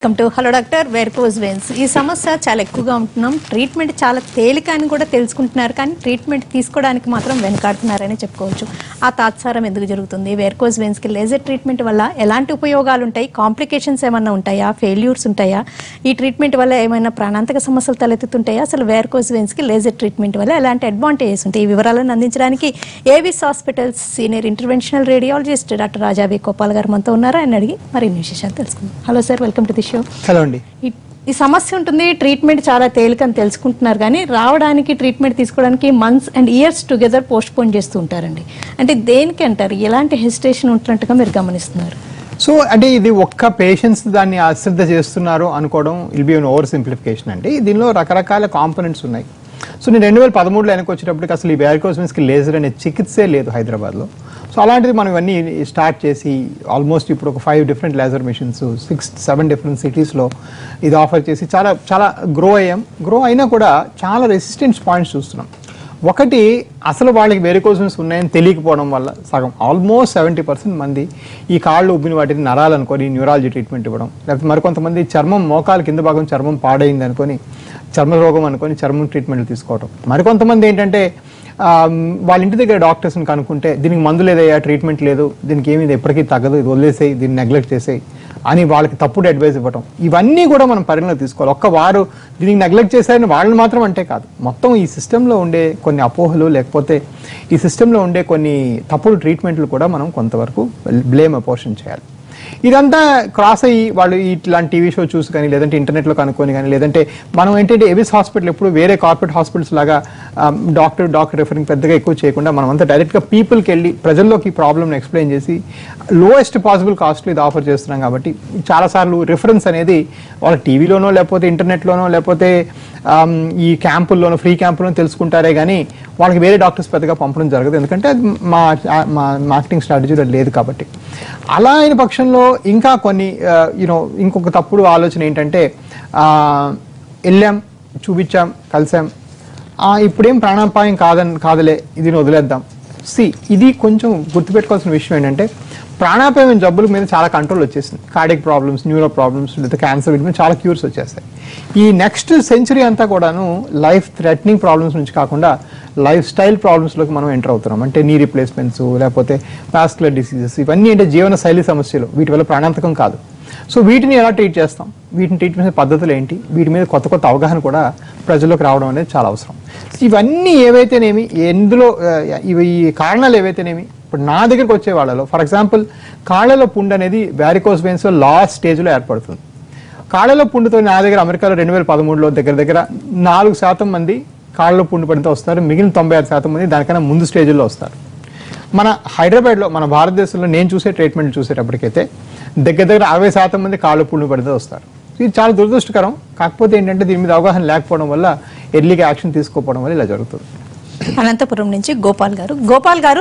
Welcome to hello doctor varicose veins ఈ సమస్య చాలా ఎక్కువగా ఉంటున్నాం ట్రీట్మెంట్ చాలా తేలిక అని కూడా తెలుసుకుంటున్నారు కానీ ట్రీట్మెంట్ తీసుకోవడానికి మాత్రం వెనకాడుతున్నారని చెప్పుకోవచ్చు ఆ తాత్సారం ఎందుకు జరుగుతుంది వెర్కోజ్ వెన్స్కి లేజర్ ట్రీట్మెంట్ వల్ల ఎలాంటి ఉపయోగాలు ఉంటాయి కాంప్లికేషన్స్ ఏమన్నా ఉంటాయా ఫెయిల్యూర్స్ ఉంటాయా ఈ ట్రీట్మెంట్ వల్ల ఏమైనా ప్రాణాంతక సమస్యలు తలెత్తుతుంటాయా అసలు వెర్కోజ్ వెన్స్కి లేజర్ ట్రీట్మెంట్ వల్ల ఎలాంటి అడ్వాంటేజెస్ ఉంటాయి ఈ వివరాలను అందించడానికి Avis hospitals senior interventional radiologist doctor Raja V Gopal garu మనతో ఉన్నారు ఆయన అడిగి మరిన్ని విశేషాలు తెలుసుకుందాం hello sir welcome to the show hello అండి ఈ- ఈ సమస్య ఉంటుంది ట్రీట్మెంట్ చాలా తేలికని తెలుసుకుంటున్నారు కానీ రావడానికి ట్రీట్మెంట్ తీసుకోవడానికి months and years together postpone చేస్తూ ఉంటారండి అంటే దేనికి అంటారు ఎలాంటి హెసిటేషన్ ఉంటున్నట్టుగా మీరు గమనిస్తున్నారు సో అంటే ఇది ఒక్క పేషెంట్స్ దాన్ని అశ్రద్ధ చేస్తున్నారు అనుకోవడం will be an over simplification అండి దీనిలో రకరకాల కాంపోనెంట్స్ ఉన్నాయి సో నేను రెండు వేల పదమూడులో వెనక్కి వచ్చేటప్పటికి అసలు ఈ వ్యారికోస్మిన్స్కి లేజర్ అనే చికిత్సే లేదు హైదరాబాద్లో సో అలాంటిది మనం ఇవన్నీ స్టార్ట్ చేసి ఆల్మోస్ట్ ఇప్పుడు ఒక five different laser machines six seven different సిటీస్లో ఇది ఆఫర్ చేసి చాలా చాలా గ్రో అయ్యాం గ్రో అయినా కూడా చాలా రెసిస్టెన్స్ పాయింట్స్ చూస్తున్నాం ఒకటి అసలు వాళ్ళకి వెరికోజన్స్ ఉన్నాయని తెలియకపోవడం వల్ల సగం ఆల్మోస్ట్ సెవెంటీ పర్సెంట్ మంది ఈ కాళ్ళు ఉబ్బిన వాటిని నరాలు అనుకొని న్యూరాలజీ ట్రీట్మెంట్ ఇవ్వడం లేకపోతే మరికొంతమంది చర్మం మోకాలు కింద భాగం చర్మం పాడైంది అనుకొని చర్మ రోగం అనుకొని చర్మం ట్రీట్మెంట్లు తీసుకోవడం మరికొంతమంది ఏంటంటే ఆ, వాళ్ళ ఇంటి దగ్గర డాక్టర్స్ని కనుక్కుంటే దీనికి మందు లేదయ్యా ట్రీట్మెంట్ లేదు దీనికి ఏమి ఇది ఎప్పటికీ తగ్గదు ఇది వదిలేసేయి దీన్ని నెగ్లెక్ట్ చేసేయి అని వాళ్ళకి తప్పుడు అడ్వైస్ ఇవ్వటం ఇవన్నీ కూడా మనం పరిగణలో తీసుకోవాలి ఒక్క వారు దీనికి నెగ్లెక్ట్ చేశారని వాళ్ళని మాత్రం అంటే కాదు మొత్తం ఈ సిస్టంలో ఉండే కొన్ని అపోహలు లేకపోతే ఈ సిస్టంలో ఉండే కొన్ని తప్పుడు ట్రీట్మెంట్లు కూడా మనం కొంతవరకు బ్లేమ్ అపోర్షన్ చేయాలి ఇదంతా క్రాస్ అయ్యి వాళ్ళు ఇట్లాంటి టీవీ షో చూసి కానీ లేదంటే ఇంటర్నెట్లో కనుక్కొని కానీ లేదంటే మనం ఏంటంటే ఎవిస్ హాస్పిటల్ ఎప్పుడు వేరే కార్పొరేట్ హాస్పిటల్స్ లాగా డాక్టర్ డాక్టర్ రిఫరింగ్ పెద్దగా ఎక్కువ చేయకుండా మనం అంతా డైరెక్ట్గా పీపుల్కి వెళ్ళి ప్రజల్లోకి ఈ ప్రాబ్లమ్ని ఎక్స్ప్లెయిన్ చేసి లోయెస్ట్ పాసిబుల్ కాస్ట్లో ఇది ఆఫర్ చేస్తున్నాం కాబట్టి చాలాసార్లు రిఫరెన్స్ అనేది వాళ్ళ టీవీలోనో లేకపోతే ఇంటర్నెట్లోనో లేకపోతే ఆమ్, ఈ క్యాంపుల్లోనో ఫ్రీ క్యాంపుల్లోనో తెలుసుకుంటారే కానీ వాళ్ళకి వేరే డాక్టర్స్ పెద్దగా పంపడం జరగదు ఎందుకంటే అది మా మా మార్కెటింగ్ స్ట్రాటజీలో లేదు కాబట్టి అలా అయిన పక్షంలో ఇంకా కొన్ని యూనో ఇంకొక తప్పుడు ఆలోచన ఏంటంటే ఆ, వెళ్ళాం చూపించాం కలిసాం ఆ, ఇప్పుడేం ప్రాణాపాయం కాదని కాదులే ఇది వదిలేద్దాం సి ఇది కొంచెం గుర్తుపెట్టుకోవాల్సిన విషయం ఏంటంటే ప్రాణాపాయం జబ్బుల మీద చాలా కంట్రోల్ వచ్చేసింది కార్డిక్ ప్రాబ్లమ్స్ న్యూరో ప్రాబ్లమ్స్ లేదా క్యాన్సర్ వీటి మీద చాలా క్యూర్స్ వచ్చేస్తాయి ఈ నెక్స్ట్ సెంచరీ అంతా కూడాను లైఫ్ థ్రెటనింగ్ ప్రాబ్లమ్స్ నుంచి కాకుండా లైఫ్ స్టైల్ ప్రాబ్లమ్స్లోకి మనం ఎంటర్ అవుతున్నాం అంటే నీ రీప్లేస్మెంట్స్ లేకపోతే వాస్కులర్ డిసీజెస్ ఇవన్నీ అంటే జీవన శైలి సమస్యలు వీటి వల్ల ప్రాణాంతకం కాదు సో వీటిని ఎలా ట్రీట్ చేస్తాం వీటిని ట్రీట్ చేసే పద్ధతులు ఏంటి వీటి మీద కొత్త కొత్త అవగాహన కూడా ప్రజల్లోకి రావడం అనేది చాలా అవసరం సో ఇవన్నీ ఏవైతేనేమి ఎందులో ఆ, ఇవి ఈ కారణాలు ఏవైతేనేమి ఇప్పుడు నా దగ్గరికి వచ్చే వాళ్ళలో ఫర్ ఎగ్జాంపుల్ కాళ్ళలో పుండు అనేది వ్యారికోస్ వెయిన్స్లో లాస్ట్ స్టేజ్లో ఏర్పడుతుంది కాళ్ళలో పుండుతో నా దగ్గర అమెరికాలో రెండు వేల పదమూడులో దగ్గర దగ్గర నాలుగు శాతం మంది కాళ్ళలో పుండు పడితే వస్తారు మిగిలిన తొంభై ఆరు శాతం మంది దానికన్నా ముందు స్టేజ్లో వస్తారు మన హైదరాబాద్లో మన భారతదేశంలో నేను చూసే ట్రీట్మెంట్ చూసేటప్పటికైతే దగ్గర దగ్గర అరవై శాతం మంది కాళ్ళు పుండు పడితే వస్తారు ఇది చాలా దురదృష్టకరం కాకపోతే ఏంటంటే దీని మీద అవగాహన లేకపోవడం వల్ల ఎర్లీగా యాక్షన్ తీసుకోకపోవడం వల్ల ఇలా జరుగుతుంది అనంతపురం నుంచి గోపాల్ గారు గోపాల్ గారు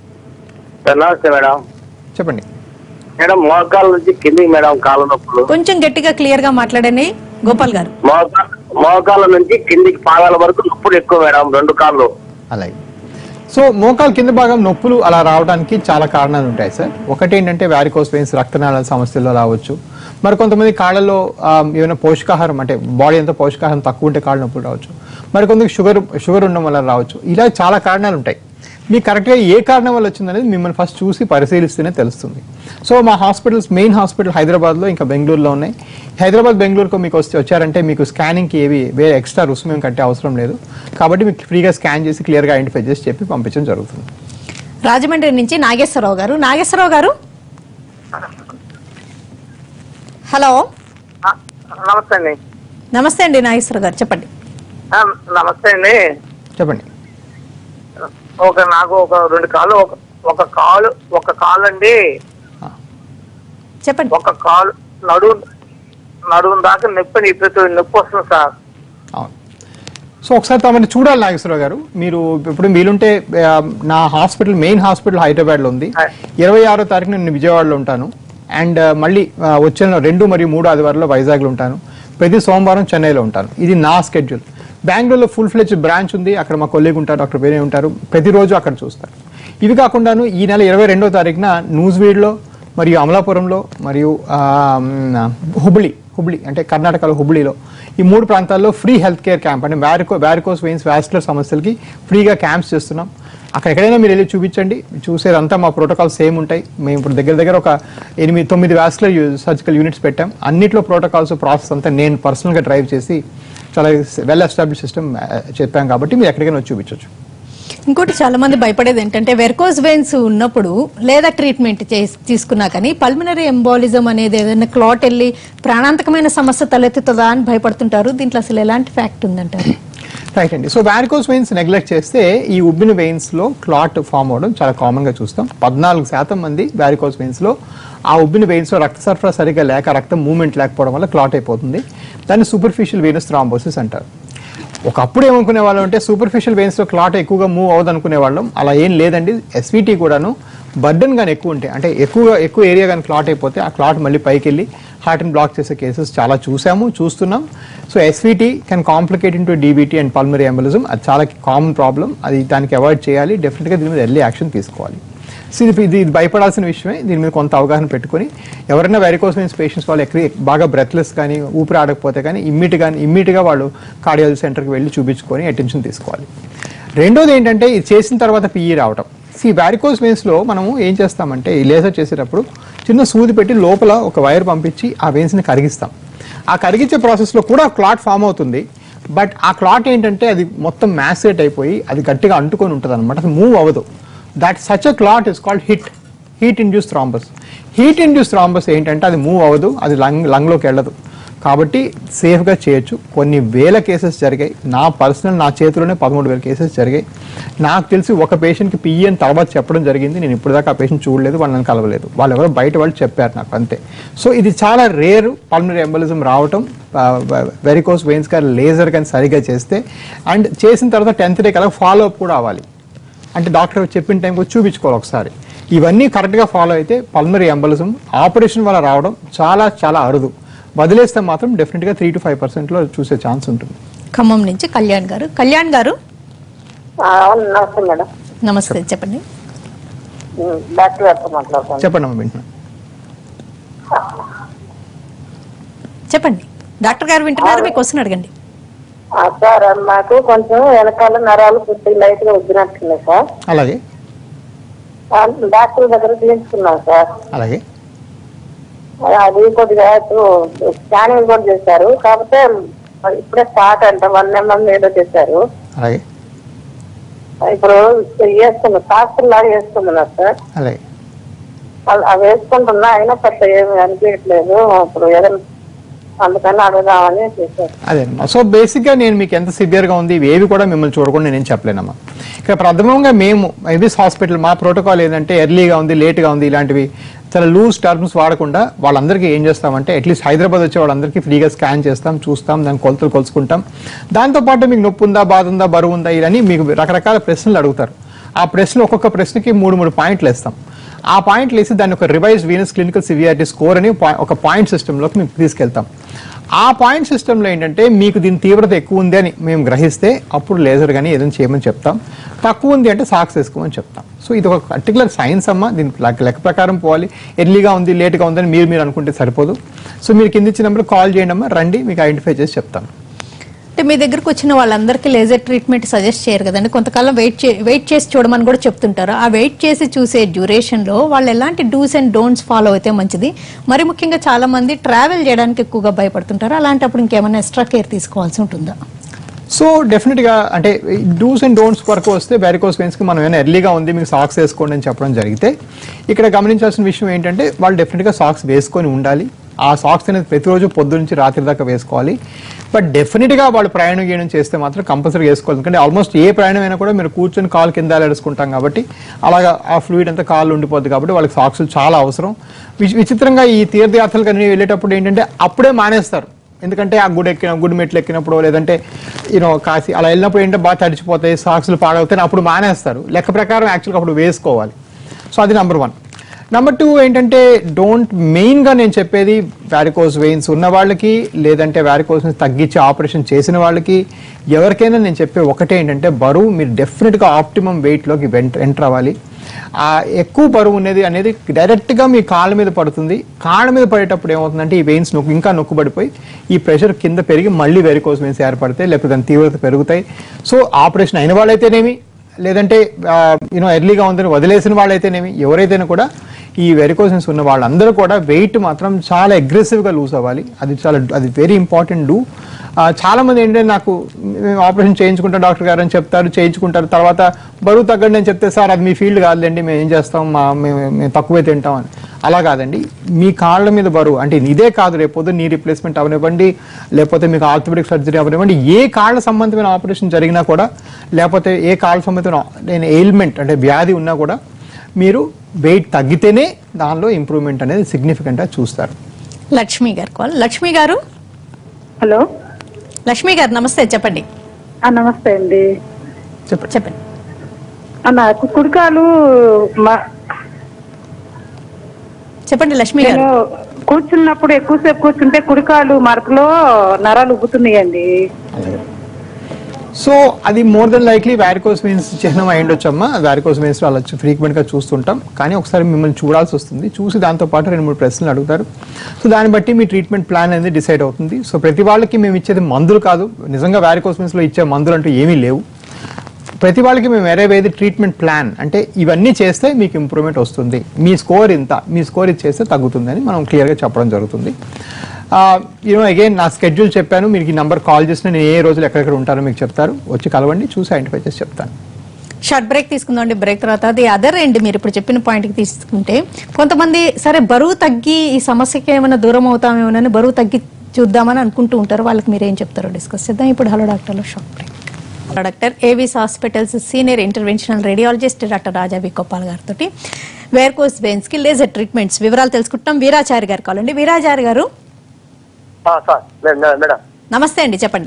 సార్ నమస్తే మేడం చెప్పండి మేడం మోకాల నుంచి కిందికి మేడం కాళ్ళ నొప్పులు కొంచెం గట్టిగా క్లియర్ గా మాట్లాడండి గోపాల్ గారు మోకాల మోకాల నుంచి కిందికి పాదాల వరకు నొప్పులు ఎక్కువ మేడం రెండు కాళ్ళు అలాగే సో మోకాలు కింద భాగం నొప్పులు అలా రావడానికి చాలా కారణాలు ఉంటాయి సార్ ఒకటి ఏంటంటే వ్యారికోస్ వెయిన్స్ రక్తనాళాల సమస్యల్లో రావచ్చు మరి కొంతమంది కాళ్ళలో ఆ, ఏమైనా పోషకాహారం అంటే బాడీ అంతా పోషకాహారం తక్కువ ఉంటే కాళ్ళ నొప్పులు రావచ్చు మరి కొంతమందికి షుగర్ షుగర్ ఉండడం వల్ల రావచ్చు ఇలా చాలా కారణాలు ఉంటాయి మీకు కరెక్ట్గా ఏ కారణం వల్ల వచ్చిందనేది మిమ్మల్ని ఫస్ట్ చూసి పరిశీలిస్తేనే తెలుస్తుంది సో మా హాస్పిటల్స్ మెయిన్ హాస్పిటల్ హైదరాబాద్లో ఇంకా బెంగళూరులో ఉన్నాయి హైదరాబాద్ బెంగళూరుకు మీకు వస్తే వచ్చారంటే మీకు స్కానింగ్కి ఏవి వేరే ఎక్స్ట్రా రుసుము ఏం కట్టే అవసరం లేదు కాబట్టి మీకు ఫ్రీగా స్కాన్ చేసి క్లియర్గా ఐడెంటిఫై చేసి చెప్పి పంపించడం జరుగుతుంది రాజమండ్రి నుంచి నాగేశ్వరరావు గారు నాగేశ్వరరావు గారు హలో ఆ, నమస్తే అండి నమస్తే అండి నాగేశ్వరరావు గారు చెప్పండి ఆ, నమస్తే అండి చెప్పండి ఒక నాకు ఒక రెండు కాళ్ళు ఒక ఒక కాలు ఒక కాలు అండి చెప్పండి ఒక కాలు నడువు నడుము దాకా నొప్పి ఇప్పుడు నొప్పి వస్తుంది సార్ అవును సో ఒకసారి తమని చూడాలి నాగేశ్వరరావు గారు మీరు ఇప్పుడు వీలుంటే ఆ, నా హాస్పిటల్ మెయిన్ హాస్పిటల్ హైదరాబాద్లో ఉంది ఇరవై ఆరో తారీఖున నేను విజయవాడలో ఉంటాను అండ్ మళ్ళీ ఆ, వచ్చే నెల రెండు మరియు మూడు ఆదివారంలో వైజాగ్లో ఉంటాను ప్రతి సోమవారం చెన్నైలో ఉంటాను ఇది నా స్కెడ్యూల్ బెంగళూరులో ఫుల్ ఫ్లెజ్ బ్రాంచ్ ఉంది అక్కడ మా కొలీగ్ ఉంటారు డాక్టర్ వేరే ఉంటారు ప్రతిరోజు అక్కడ చూస్తారు ఇవి కాకుండాను ఈ నెల ఇరవై రెండో తారీఖున న్యూస్వీడ్లో మరియు అమలాపురంలో మరియు ఆ, మ్, హుబ్లీ హుబ్లీ అంటే కర్ణాటకలో హుబ్లీలో ఈ మూడు ప్రాంతాల్లో ఫ్రీ హెల్త్ కేర్ క్యాంప్ అంటే వ్యారికో వ్యారికోస్ వెయిన్స్ వ్యాస్కులర్ సమస్యలకి ఫ్రీగా క్యాంప్స్ చేస్తున్నాం అక్కడ ఎక్కడైనా మీరు వెళ్ళి చూపించండి చూసేదంతా మా ప్రోటోకాల్ సేమ్ ఉంటాయి మేము ఇప్పుడు దగ్గర దగ్గర ఒక ఎనిమిది తొమ్మిది వ్యాస్కులర్ సర్జికల్ యూనిట్స్ పెట్టాం అన్నిట్లో ప్రోటోకాల్స్ ప్రాసెస్ అంతా నేను పర్సనల్గా డ్రైవ్ చేసి చాలా వెల్ ఎస్టాబ్లిష్ సిస్టమ్ చెప్పాం కాబట్టి మీరు ఎక్కడికైనా వచ్చి చూపించవచ్చు ఇంకోటి చాలా మంది భయపడేది ఏంటంటే వెర్కోస్ వెయిన్స్ ఉన్నప్పుడు లేదా ట్రీట్మెంట్ చేసి తీసుకున్నా కానీ పల్మినరీ ఎంబాలిజం అనేది ఏదైనా క్లాట్ వెళ్ళి ప్రాణాంతకమైన సమస్య తలెత్తుతుందా అని భయపడుతుంటారు దీంట్లో అసలు ఎలాంటి ఫ్యాక్ట్ ఉందంటారు రైట్ అండి సో వ్యారికోస్ వెయిన్స్ నెగ్లెక్ట్ చేస్తే ఈ ఉబ్బిన వెయిన్స్ లో క్లాట్ ఫామ్ అవడం చాలా కామన్ గా చూస్తాం పద్నాలుగు శాతం మంది వ్యారికోస్ వెయిన్స్ లో ఆ ఉబ్బిన వెయిన్స్ లో రక్త సరఫరా సరిగ్గా లేక రక్తం మూవ్మెంట్ లేకపోవడం వల్ల క్లాట్ అయిపోతుంది దాన్ని సూపర్ఫిషియల్ వెయినస్ థ్రాంబోసిస్ అంటారు ఒకప్పుడు ఏమనుకునే వాళ్ళం అంటే సూపర్ఫిషియల్ వెయిన్స్ లో క్లాట్ ఎక్కువగా మూవ్ అవ్వదు అనుకునే వాళ్ళం అలా ఏం లేదండి ఎస్విటీ కూడాను బర్డన్ కానీ ఎక్కువ ఉంటాయి అంటే ఎక్కువగా ఎక్కువ ఏరియా కానీ క్లాట్ అయిపోతే ఆ క్లాట్ మళ్ళీ పైకి వెళ్ళి హార్ట్ని బ్లాక్ చేసే కేసెస్ చాలా చూసాము చూస్తున్నాం so SVT can complicate into డీబీటీ అండ్ పల్మరీ ఎంబలిజం అది చాలా కామన్ ప్రాబ్లం అది దానికి అవాయిడ్ చేయాలి డెఫినెట్గా దీని మీద ఎర్లీ యాక్షన్ తీసుకోవాలి సో ఇది ఇది ఇది భయపడాల్సిన విషయమే దీని మీద కొంత అవగాహన పెట్టుకొని ఎవరైనా వెరికోస్ వెయిన్స్ పేషెంట్స్ వాళ్ళు ఎక్కడ బాగా బ్రెత్లెస్ కానీ ఊపిరి ఆడకపోతే కానీ ఇమ్మీట్ కానీ ఇమ్మీట్గా వాళ్ళు కార్డియాలజీ సెంటర్కి వెళ్ళి చూపించుకొని అటెన్షన్ తీసుకోవాలి రెండోది ఏంటంటే ఇది చేసిన తర్వాత పిఈ రావటం ఈ వ్యారికోస్ వెయిన్స్లో మనము ఏం చేస్తామంటే ఈ లేజర్ చేసేటప్పుడు చిన్న సూది పెట్టి లోపల ఒక వైర్ పంపించి ఆ వెయిన్స్ని కరిగిస్తాం ఆ కరిగించే ప్రాసెస్లో కూడా క్లాట్ ఫామ్ అవుతుంది బట్ ఆ క్లాట్ ఏంటంటే అది మొత్తం మ్యాసేట్ అయిపోయి అది గట్టిగా అంటుకొని ఉంటుంది అనమాట అది మూవ్ అవ్వదు that such a clot is called hit heat induced thrombus heat induced thrombus ఏంటంటే అది మూవ్ అవ్వదు అది లంగ్ లంగ్లోకి వెళ్ళదు కాబట్టి సేఫ్గా చేయొచ్చు కొన్ని వేల కేసెస్ జరిగాయి నా పర్సనల్ నా చేతిలోనే పదమూడు వేల కేసెస్ జరిగాయి నాకు తెలిసి ఒక పేషెంట్కి పిఈ అని తర్వాత చెప్పడం జరిగింది నేను ఇప్పుడు దాకా ఆ పేషెంట్ చూడలేదు వాళ్ళని కలవలేదు వాళ్ళు ఎవరో బయట వాళ్ళు చెప్పారు నాకు అంతే సో ఇది చాలా రేర్ పల్మనరీ ఎంబలిజం రావటం వెరికోస్ వెయిన్స్ కానీ లేజర్ కానీ సరిగా చేస్తే అండ్ చేసిన తర్వాత టెన్త్ డే కల్లా ఫాలో అప్ కూడా అవ్వాలి అంటే డాక్టర్ చెప్పిన టైంకి వచ్చి చూపించుకోవాలి ఒకసారి ఇవన్నీ కరెక్ట్గా ఫాలో అయితే పల్మరీ ఎంబలిజం ఆపరేషన్ వల్ల రావడం చాలా చాలా అరుదు వదిలేస్తే మాత్రం డెఫినెట్గా త్రీ టు ఫైవ్ పర్సెంట్లో చూసే ఛాన్స్ ఉంటుంది ఖమ్మం నుంచి కళ్యాణ్ గారు కళ్యాణ్ గారు ఆ, అవును నమస్తే మేడం నమస్తే చెప్పండి ఉమ్, డాక్టర్ గారితో మాట్లాడుతాను చెప్పండి అమ్మ వింటున్నాను చెప్పండి డాక్టర్ గారు వింటున్నారు మీకు క్వశ్చన్ అడగండి ఆ, సార్ మాకు కొంచెం వెనకాల నరాలు కొద్దిగా లైట్ గా వద్దినట్టున్నాయి సార్ అలాగే ఆ, డాక్టర్ దగ్గర తీయించుకున్నాం సార్ అలాగే అది కొద్దిగా ఇప్పుడు స్కానింగ్ కూడా చేశారు కాకపోతే మరి ఇప్పుడే స్టార్ట్ అంట వన్ ఎంఎం ఏదో చేశారు అలాగే ఇప్పుడు వేస్తున్నాం శాస్త్రం లాగా వేసుకుంటున్నారు సార్ అలాగే అవి అవి వేసుకుంటున్నా అయినా పెద్ద ఏమి అనిపించట్లేదు ఇప్పుడు ఏదైనా అందుకని అడుగుదామని చేశారు అదేనమ్మా సో బేసిక్గా నేను మీకు ఎంత సివియర్గా ఉంది ఇవి ఏవి కూడా మిమ్మల్ని చూడకుండా నేను చెప్పలేనమ్మా ఇక్కడ ప్రథమంగా మేము ఐబిస్ హాస్పిటల్ మా ప్రోటోకాల్ ఏంటంటే ఎర్లీగా ఉంది లేట్గా ఉంది ఇలాంటివి చాలా లూజ్ టర్మ్స్ వాడకుండా వాళ్ళందరికీ ఏం చేస్తామంటే అట్లీస్ట్ హైదరాబాద్ వచ్చే వాళ్ళందరికీ ఫ్రీగా స్కాన్ చేస్తాం చూస్తాం దాని కొలతలు కొలుసుకుంటాం దాంతోపాటు మీకు నొప్పి ఉందా బాధ ఉందా బరువు ఉందా ఇవన్నీ మీకు రకరకాల ప్రశ్నలు అడుగుతారు ఆ ప్రశ్నలు ఒక్కొక్క ప్రశ్నకి మూడు మూడు పాయింట్లు వేస్తాం ఆ పాయింట్లు వేసి దాన్ని ఒక revised venous clinical severity score అని పా- ఒక పాయింట్ సిస్టంలోకి మేము తీసుకెళ్తాం ఆ పాయింట్ సిస్టంలో ఏంటంటే మీకు దీని తీవ్రత ఎక్కువ ఉంది అని మేము గ్రహిస్తే అప్పుడు లేజర్ కానీ ఏదైనా చేయమని చెప్తాం తక్కువ ఉంది అంటే సాక్స్ వేసుకోమని చెప్తాం సో ఇది ఒక పర్టికులర్ సైన్స్ అమ్మ దీని లెక్క లెక్క ప్రకారం పోవాలి ఎర్లీగా ఉంది లేట్గా ఉందని మీరు మీరు అనుకుంటే సరిపోదు సో మీరు కింద ఇచ్చిన నెంబర్ కాల్ చేయండి అమ్మా రండి మీకు ఐడెంటిఫై చేసి చెప్తాను అంటే మీ దగ్గరకు వచ్చిన వాళ్ళందరికీ లేజర్ ట్రీట్మెంట్ సజెస్ట్ చేయరు కదండి కొంతకాలం వెయిట్ చే వెయిట్ చేసి చూడమని కూడా చెప్తుంటారు ఆ వెయిట్ చేసి చూసే డ్యూరేషన్లో వాళ్ళు ఎలాంటి డూస్ అండ్ డోంట్స్ ఫాలో అయితే మంచిది మరి ముఖ్యంగా చాలా మంది ట్రావెల్ చేయడానికి ఎక్కువగా భయపడుతుంటారు అలాంటప్పుడు ఇంకేమైనా ఎక్స్ట్రా కేర్ తీసుకోవాల్సి ఉంటుందా సో డెఫినెట్గా అంటే డూస్ అండ్ డోంట్స్ వరకు వస్తే వ్యారికోస్ వెయిన్స్కి మనం ఏమైనా ఎర్లీగా ఉంది మీకు సాక్స్ వేసుకోండి అని చెప్పడం జరిగితే ఇక్కడ గమనించాల్సిన విషయం ఏంటంటే వాళ్ళు డెఫినెట్గా సాక్స్ వేసుకొని ఉండాలి ఆ సాక్స్ అనేది ప్రతిరోజు పొద్దు నుంచి రాత్రి దాకా వేసుకోవాలి బట్ డెఫినెట్గా వాళ్ళు ప్రయాణం చేయడం చేస్తే మాత్రం కంపల్సరీ వేసుకోవాలి ఎందుకంటే ఆల్మోస్ట్ ఏ ప్రయాణం అయినా కూడా మీరు కూర్చొని కాలు కింద ఎడుచుకుంటాం కాబట్టి అలాగా ఆ ఫ్లూయిడ్ అంతా కాళ్ళు ఉండిపోద్ది కాబట్టి వాళ్ళకి సాక్స్ చాలా అవసరం విచి- విచిత్రంగా ఈ తీర్థయాత్రలకు అన్ని వెళ్ళేటప్పుడు ఏంటంటే అప్పుడే మానేస్తారు ఎందుకంటే ఆ గుడి ఎక్కిన గుడి మెట్లు ఎక్కినప్పుడు లేదంటే యూనో కాశీ అలా వెళ్ళినప్పుడు ఏంటంటే బాగా తడిచిపోతాయి సాక్సులు పాడవుతాయి అప్పుడు మానేస్తారు లెక్క ప్రకారం యాక్చువల్గా అప్పుడు వేసుకోవాలి సో అది నెంబర్ వన్ నెంబర్ టూ ఏంటంటే డోంట్ మెయిన్గా నేను చెప్పేది వ్యారికోస్ వెయిన్స్ ఉన్న వాళ్ళకి లేదంటే వ్యారికోస్ని తగ్గించి ఆపరేషన్ చేసిన వాళ్ళకి ఎవరికైనా నేను చెప్పే ఒకటే ఏంటంటే బరువు మీరు డెఫినెట్గా ఆప్టిమం వెయిట్లోకి ఎంటర్ అవ్వాలి ఆ ఎక్కువ బరువు ఉన్నది అనేది డైరెక్ట్గా మీ కాళ్ళ మీద పడుతుంది కాళ్ళ మీద పడేటప్పుడు ఏమవుతుందంటే ఈ వెయిన్స్ నొక్కు ఇంకా నొక్కుబడిపోయి ఈ ప్రెషర్ కింద పెరిగి మళ్ళీ వెరికోస్ వెయిన్స్ ఏర్పడతాయి లేకపోతే దాని తీవ్రత పెరుగుతాయి సో ఆపరేషన్ అయిన వాళ్ళైతేనేమి లేదంటే యూనో ఎర్లీగా ఉందని వదిలేసిన వాళ్ళైతేనేమి ఎవరైతేనే కూడా ఈ వెరికోసన్స్ ఉన్న వాళ్ళందరూ కూడా వెయిట్ మాత్రం చాలా అగ్రెసివ్గా లూజ్ అవ్వాలి అది చాలా అది వెరీ ఇంపార్టెంట్ డూ చాలా మంది ఏంటంటే నాకు మేము ఆపరేషన్ చేయించుకుంటాం డాక్టర్ గారు అని చెప్తారు చేయించుకుంటారు తర్వాత బరువు తగ్గండి అని చెప్తే సార్ అది మీ ఫీల్డ్ కాదులేండి మేము ఏం చేస్తాం మా మేము మేము తక్కువే తింటాం అని అలా కాదండి మీ కాళ్ళ మీద బరువు అంటే ఇదే కాదు రేపు నీ రీప్లేస్మెంట్ అవనివ్వండి లేకపోతే మీకు ఆర్థోపెడిక్ సర్జరీ అవనివ్వండి ఏ కాళ్ళ సంబంధమైన ఆపరేషన్ జరిగినా కూడా లేకపోతే ఏ కాళ్ళ సంబంధమైన ఎయిల్మెంట్ అంటే వ్యాధి ఉన్నా కూడా మీరు వెయిట్ తగ్గితేనే దానిలో ఇంప్రూవ్మెంట్ అనేది సిగ్నిఫికెంట్గా చూస్తారు లక్ష్మి గారు కాల్ లక్ష్మి గారు హలో లక్ష్మి గారు నమస్తే చెప్పండి ఆ, నమస్తే అండి చెప్పండి చెప్పండి ఆ, నాకు కుడికాలు మ- చెప్పండి లక్ష్మి గారు నేను కూర్చున్నప్పుడు ఎక్కువసేపు కూర్చుంటే కుడికాలు మరకలో నరాలు ఉబ్బుతున్నాయండి సో అది more then likely varicose veins చిహ్నం అయి ఉండొచ్చమ్మా వ్యారికోస్ వెయిన్స్ అలా ఫ్రీక్వెంట్ గా చూస్తుంటాం కానీ ఒకసారి మిమ్మల్ని చూడాల్సి వస్తుంది చూసి దాంతో పాటు రెండు మూడు ప్రశ్నలు అడుగుతారు సో దాన్ని బట్టి మీ ట్రీట్మెంట్ ప్లాన్ అనేది డిసైడ్ అవుతుంది సో ప్రతి వాళ్ళకి మేము ఇచ్చేది మందులు కాదు నిజంగా వ్యారికోస్ వెయిన్స్ లో ఇచ్చే మందులు అంటూ ఏమీ లేవు ప్రతి వాళ్ళకి మేము వేరే వేది ట్రీట్మెంట్ ప్లాన్ అంటే ఇవన్నీ చేస్తే మీకు ఇంప్రూవ్మెంట్ వస్తుంది మీ స్కోర్ ఇంత మీ స్కోర్ ఇది చేస్తే తగ్గుతుందని మనం క్లియర్గా చెప్పడం జరుగుతుంది యూనో అగైన్ నా స్కెడ్యూల్ చెప్పాను మీకు ఈ నెంబర్ కాల్ చేసిన నేను ఏ రోజులు ఎక్కడెక్కడ ఉంటారో మీకు చెప్తారు వచ్చి కలవండి చూసి ఐడెంటిఫై చేసి చెప్తాను షార్ట్ బ్రేక్ తీసుకుందామండి బ్రేక్ తర్వాత అది అదర్ ఎండ్ మీరు ఇప్పుడు చెప్పిన పాయింట్కి తీసుకుంటే కొంతమంది సరే బరువు తగ్గి ఈ సమస్యకి ఏమైనా దూరం అవుతామేమోనని బరువు తగ్గి చూద్దామని అనుకుంటూ ఉంటారు వాళ్ళకి మీరు ఏం చెప్తారో డిస్కస్ చేద్దాం ఇప్పుడు హలో డాక్టర్లో short break doctor Avis hospitals senior interventional radiologist doctor Raja V Gopal గారితో వేర్కోస్ వెయిన్స్ కి లేజర్ ట్రీట్మెంట్స్ వివరాలు తెలుసుకుంటాం వీరాచారి గారు కావాలండి వీరాచారి గారు ఆ, సార్ మే- మే- మేడం నమస్తే అండి చెప్పండి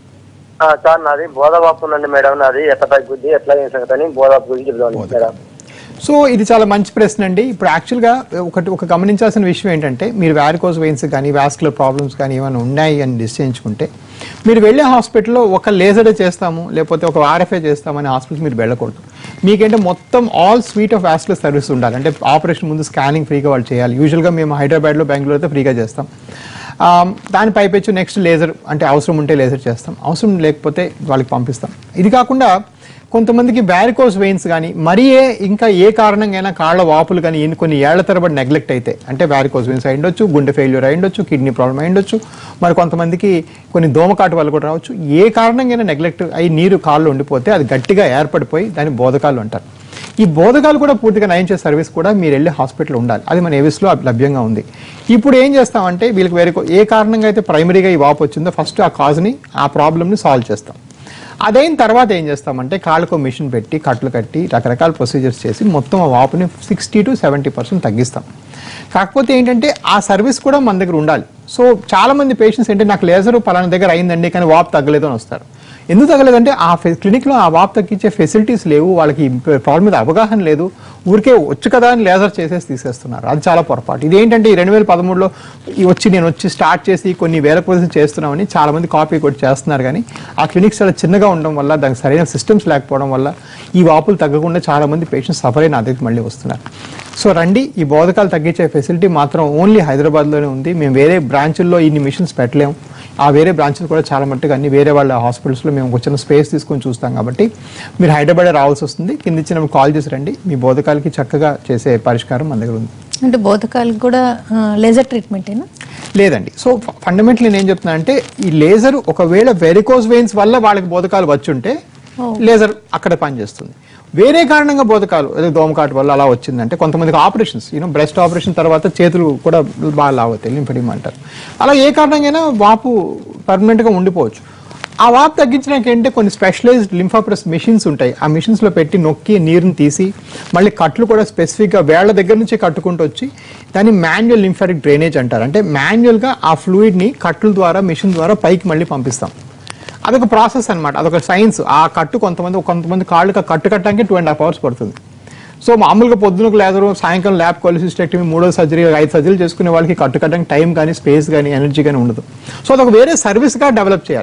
ఆ, సార్ నాది బోధవాపు ఉందండి మేడం నాది ఎట్లా తగ్గుద్ది ఎట్లా ఏం సంగతి అని బోధవాపు గురించి చెప్తాను మేడం సో ఇది చాలా మంచి ప్రశ్న అండి ఇప్పుడు యాక్చువల్గా ఒకటి ఒక గమనించాల్సిన విషయం ఏంటంటే మీరు వ్యారికోస్ వెయిన్స్ కానీ వాస్కులర్ ప్రాబ్లమ్స్ కానీ ఏమైనా ఉన్నాయి అని నిశ్చయించుకుంటే మీరు వెళ్ళే హాస్పిటల్లో ఒక లేజరే చేస్తాము లేకపోతే ఒక ఆర్ఎఫ్ఏ చేస్తామని హాస్పిటల్ మీరు వెళ్ళకూడదు మీకంటే మొత్తం all suite of vascular service ఉండాలి అంటే ఆపరేషన్ ముందు స్కానింగ్ ఫ్రీగా వాళ్ళు చేయాలి యూజువల్గా మేము హైదరాబాద్లో బెంగళూరు అయితే ఫ్రీగా చేస్తాం ఆ, దాని పైపెచ్చు నెక్స్ట్ లేజర్ అంటే అవసరం ఉంటే లేజర్ చేస్తాం అవసరం లేకపోతే వాళ్ళకి పంపిస్తాం ఇది కాకుండా కొంతమందికి వ్యారికోస్ వెయిన్స్ కానీ మరీ ఏ ఇంకా ఏ కారణంగా కాళ్ళ వాపులు కానీ ఎన్ని కొన్ని ఏళ్ల తరబడి నెగ్లెక్ట్ అయితే అంటే వ్యారికోస్ వెయిన్స్ అయి ఉండొచ్చు గుండె ఫెయిల్యూర్ అయి ఉండొచ్చు కిడ్నీ ప్రాబ్లం అయి ఉండొచ్చు మరి కొంతమందికి కొన్ని దోమకాటు వల్ల కూడా రావచ్చు ఏ కారణంగా నెగ్లెక్ట్ అయి నీరు కాళ్ళు ఉండిపోతే అది గట్టిగా ఏర్పడిపోయి దాన్ని బోధకాలు అంటారు ఈ బోధకాలు కూడా పూర్తిగా నయం చేసే సర్వీస్ కూడా మీరు వెళ్ళి హాస్పిటల్ ఉండాలి అది మన ఏవిస్లో లభ్యంగా ఉంది ఇప్పుడు ఏం చేస్తామంటే వీళ్ళకి వేరే ఏ కారణంగా అయితే ప్రైమరీగా ఈ వాపు వచ్చిందో ఫస్ట్ ఆ కాజ్ని ఆ ప్రాబ్లమ్ని సాల్వ్ చేస్తాం అదైన తర్వాత ఏం చేస్తామంటే కాళ్ళకు మిషన్ పెట్టి కట్లు కట్టి రకరకాల ప్రొసీజర్స్ చేసి మొత్తం ఆ వాపుని సిక్స్టీ టు సెవెంటీ పర్సెంట్ తగ్గిస్తాం కాకపోతే ఏంటంటే ఆ సర్వీస్ కూడా మన దగ్గర ఉండాలి సో చాలా మంది పేషెంట్స్ ఏంటంటే నాకు లేజర్ పలానా దగ్గర అయిందండి కానీ వాపు తగ్గలేదు అని వస్తారు ఎందుకు తగ్గలేదంటే ఆ క్లినిక్లో ఆ వాపు తగ్గించే ఫెసిలిటీస్ లేవు వాళ్ళకి ప్రాబ్లం మీద అవగాహన లేదు ఊరికే వచ్చు కదా అని లేజర్ చేసేసి తీసేస్తున్నారు అది చాలా పొరపాటు ఇదేంటంటే ఈ రెండు వేల పదమూడులో ఈ వచ్చి నేను వచ్చి స్టార్ట్ చేసి కొన్ని వేల కోర్సులు చేస్తున్నామని చాలా మంది కాపీ కొట్టి చేస్తున్నారు కానీ ఆ క్లినిక్స్ చాలా చిన్నగా ఉండడం వల్ల దానికి సరైన సిస్టమ్స్ లేకపోవడం వల్ల ఈ వాపులు తగ్గకుండా చాలా మంది పేషెంట్స్ సఫర్ అయిన దగ్గరికి మళ్ళీ వస్తున్నారు సో రండి ఈ బోధకాలు తగ్గించే ఫెసిలిటీ మాత్రం ఓన్లీ హైదరాబాద్లోనే ఉంది మేము వేరే బ్రాంచుల్లో ఇన్ని మిషన్స్ పెట్టలేము ఆ వేరే బ్రాంచెస్ కూడా చాలా మట్టుగా అన్ని వేరే వాళ్ళ హాస్పిటల్స్లో మేము ఒక చిన్న స్పేస్ తీసుకొని చూస్తాం కాబట్టి మీరు హైదరాబాద్ రావాల్సి వస్తుంది కింద ఇచ్చిన కాల్ చేసి రండి మీ బోధకాలకి చక్కగా చేసే పరిష్కారం మన దగ్గర ఉంది అంటే బోధకాలకు కూడా లేజర్ ట్రీట్మెంటేనా లేదండి సో ఫండమెంటల్ నేను ఏం చెప్తున్నా అంటే ఈ లేజర్ ఒకవేళ వెరికోస్ వెయిన్స్ వల్ల వాళ్ళకి బోధకాలు వచ్చుంటే లేజర్ అక్కడ పనిచేస్తుంది వేరే కారణంగా బోధకాలు అదే దోమకాటు వల్ల అలా వచ్చిందంటే కొంతమందికి ఆపరేషన్స్ యూనో బ్రెస్ట్ ఆపరేషన్ తర్వాత చేతులు కూడా బాగా లావుతాయి లింఫెడిమ్ అంటారు అలా ఏ కారణంగా వాపు permanent గా ఉండిపోవచ్చు ఆ వాపు తగ్గించడానికి ఏంటంటే కొన్ని స్పెషలైజ్డ్ లింఫాప్రెస్ మిషన్స్ ఉంటాయి ఆ మిషన్స్ లో పెట్టి నొక్కి నీరుని తీసి మళ్ళీ కట్లు కూడా స్పెసిఫిక్ గా వేళ్ల దగ్గర నుంచి కట్టుకుంటూ వచ్చి దాన్ని మాన్యువల్ లింఫాటిక్ డ్రైనేజ్ అంటారు అంటే మాన్యువల్ గా ఆ ఫ్లూయిడ్ ని కట్టుల ద్వారా మిషన్ ద్వారా పైకి మళ్ళీ పంపిస్తాం అదొక ప్రాసెస్ అన్నమాట అదొక సైన్స్ ఆ కట్టు కొంతమంది కొంతమంది కాళ్ళకి ఆ కట్టు కట్టడానికి టూ అండ్ హాఫ్ అవర్స్ పడుతుంది సో మామూలుగా పొద్దునకు లేదరు సాయంకాలం ల్యాబ్ కొలిసిస్టెక్టమీ మూడో సర్జరీ ఐదు సర్జరీలు చేసుకునే వాళ్ళకి కట్టు కట్టడానికి టైం కానీ స్పేస్ కానీ ఎనర్జీ కానీ ఉండదు సో అదొక వేరే సర్వీస్గా డెవలప్ చేయాలి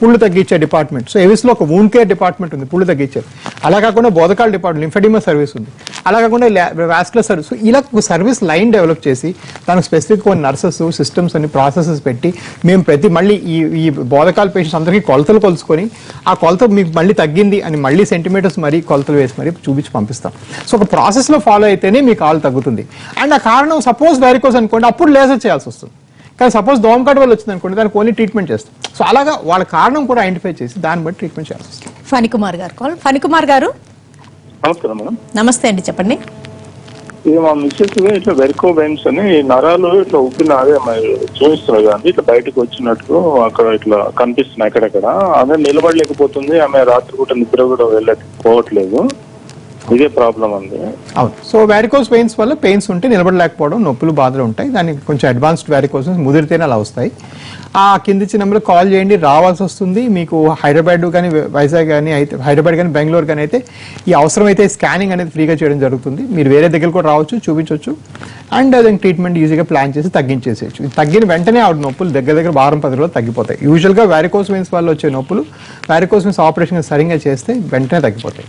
పుళ్ళు తగ్గించే డిపార్ట్మెంట్ సో ఎవిస్ లో ఒక వూండ్ కేర్ డిపార్ట్మెంట్ ఉంది పుళ్ళు తగ్గించేది అలా కాకుండా బోధకాల డిపార్ట్మెంట్ లింఫెడిమా సర్వీస్ ఉంది అలా కాకుండా వాస్కులర్ సర్వీస్ ఇలా ఒక సర్వీస్ లైన్ డెవలప్ చేసి దానికి స్పెసిఫిక్ కొన్ని నర్సెస్ సిస్టమ్స్ అని ప్రాసెసెస్ పెట్టి మేము ప్రతి మళ్ళీ ఈ ఈ బోధకాల పేషెంట్స్ అందరికీ కొలతలు కొలుసుకొని ఆ కొలత మీకు మళ్ళీ తగ్గింది అని మళ్ళీ సెంటీమీటర్స్ మరీ కొలతలు వేసి మరీ చూపించి పంపిస్తాం సో ఒక ప్రాసెస్ లో ఫాలో అయితేనే మీ కాలు తగ్గుతుంది అండ్ ఆ కారణం సపోజ్ వ్యారికోస్ అనుకోండి అప్పుడు లేజర్ చేయాల్సి వస్తుంది కానీ సపోజ్ దోమకాట వల్ల వచ్చింది అనుకోండి దానికి ఓన్లీ ట్రీట్మెంట్ చేస్తాం సో అలాగా వాళ్ళ కారణం కూడా ఐడెంటిఫై చేసి దాన్ని బట్టి ట్రీట్మెంట్ చేయాల్సి వస్తుంది ఫణికుమార్ గారు కాల్ ఫణికుమార్ గారు నమస్కారం మేడం నమస్తే అండి చెప్పండి ఇది మా మిస్సెస్ ఇట్లా వెరికో వెన్స్ అని నరాలు ఇట్లా ఉబ్బిన అదే మరి చూపిస్తున్నారు కదండి ఇట్లా బయటకు వచ్చినట్టు అక్కడ ఇట్లా కనిపిస్తున్నాయి అక్కడక్కడ అదే నిలబడలేకపోతుంది ఆమె రాత్రి పూట నిద్ర కూడా వెళ్ళకపోవట్లేదు ఇదే ప్రాబ్లం అండి అవును సో వ్యారికోస్ పెయిన్స్ వల్ల పెయిన్స్ ఉంటే నిలబడలేకపోవడం నొప్పులు బాధలు ఉంటాయి దానికి కొంచెం అడ్వాన్స్డ్ వ్యారికోస్ ముదిరితేనే అలా వస్తాయి ఆ కింది నెంబర్ కాల్ చేయండి రావాల్సి వస్తుంది మీకు హైదరాబాద్ కానీ వైజాగ్ కానీ అయితే హైదరాబాద్ కానీ బెంగళూరు కానీ అయితే ఈ అవసరం అయితే స్కానింగ్ అనేది ఫ్రీగా చేయడం జరుగుతుంది మీరు వేరే దగ్గర కూడా రావచ్చు చూపించవచ్చు అండ్ దానికి ట్రీట్మెంట్ ఈజీగా ప్లాన్ చేసి తగ్గించేసేయచ్చు ఇది తగ్గిన వెంటనే ఆవిడ నొప్పులు దగ్గర దగ్గర వారం పది రోజులు తగ్గిపోతాయి యూజువల్గా వ్యారికోస్ వెయిన్స్ వల్ల వచ్చే నొప్పులు వ్యారికోస్ వెయిన్స్ ఆపరేషన్ సరిగ్గా చేస్తే వెంటనే తగ్గిపోతాయి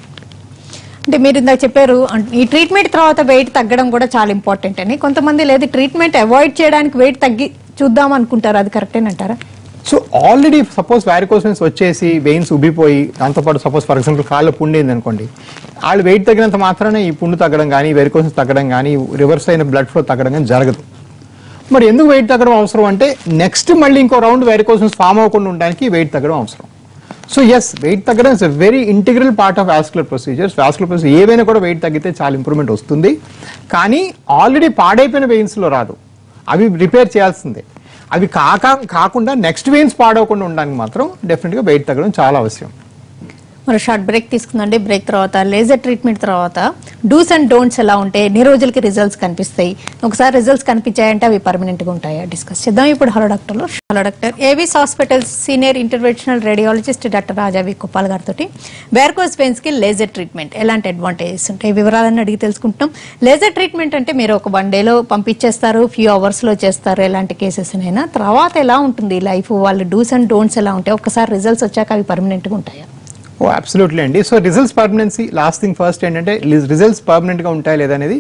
అంటే మీరు ఇందాక చెప్పారు అం- ఈ ట్రీట్మెంట్ తర్వాత వెయిట్ తగ్గడం కూడా చాలా ఇంపార్టెంట్ అని కొంతమంది లేదు ట్రీట్మెంట్ అవాయిడ్ చేయడానికి వెయిట్ తగ్గి చూద్దాం అనుకుంటారు అది కరెక్టేనంటారా so already suppose varicose veins వచ్చేసి వెయిన్స్ ఉబ్బిపోయి దాంతోపాటు సపోజ్ ఫర్ ఎగ్జాంపుల్ కాళ్ళ పుండు అయింది అనుకోండి వాళ్ళు వెయిట్ తగ్గినంత మాత్రాన ఈ పుండు తగ్గడం కానీ వెరికోస్ తగ్గడం కానీ రివర్స్ అయిన బ్లడ్ ఫ్లో తగ్గడం కానీ జరగదు మరి ఎందుకు వెయిట్ తగ్గడం అవసరం అంటే నెక్స్ట్ మళ్ళీ ఇంకో రౌండ్ వెరికోస్ ఫామ్ అవ్వకుండా ఉండడానికి వెయిట్ తగ్గడం అవసరం సో ఎస్ వెయిట్ తగ్గడం is a very integral part of vascular procedures vascular procedure ఏవైనా కూడా వెయిట్ తగ్గితే చాలా ఇంప్రూవ్మెంట్ వస్తుంది కానీ ఆల్రెడీ పాడైపోయిన వెయిన్స్లో రాదు అవి రిపేర్ చేయాల్సిందే అవి కాక కాకుండా నెక్స్ట్ వెయిన్స్ పాడవకుండా ఉండడానికి మాత్రం డెఫినెట్గా వెయిట్ తగ్గడం చాలా అవసరం మరి షార్ట్ బ్రేక్ తీసుకుందండి బ్రేక్ తర్వాత లేజర్ ట్రీట్మెంట్ తర్వాత డూస్ అండ్ డోంట్స్ ఎలా ఉంటాయి ఎన్ని రోజులకి రిజల్ట్స్ కనిపిస్తాయి ఒకసారి రిజల్ట్స్ కనిపించాయంటే అవి పర్మనెంట్ గా ఉంటాయా డిస్కస్ చేద్దాం ఇప్పుడు హలో డాక్టర్ లో hello doctor Avis hospitals senior interventional radiologist doctor Raja V Gopal గారితో వేర్కోస్ వెయిన్స్ కి లేజర్ ట్రీట్మెంట్ ఎలాంటి అడ్వాంటేజెస్ ఉంటాయి వివరాలను అడిగి తెలుసుకుంటాం లేజర్ ట్రీట్మెంట్ అంటే మీరు ఒక వన్ డేలో పంపించేస్తారు ఫ్యూ అవర్స్ లో చేస్తారు ఎలాంటి కేసెస్ అయినా తర్వాత ఎలా ఉంటుంది లైఫ్ వాళ్ళు డూస్ అండ్ డోంట్స్ ఎలా ఉంటాయి ఒకసారి రిజల్ట్స్ వచ్చాక అవి పర్మనెంట్ గా ఉంటాయా ఓ అబ్సల్యూట్లీ అండి so results permanency last thing first ఏంటంటే రిజల్ట్స్ పర్మనెంట్గా ఉంటాయి లేదనేది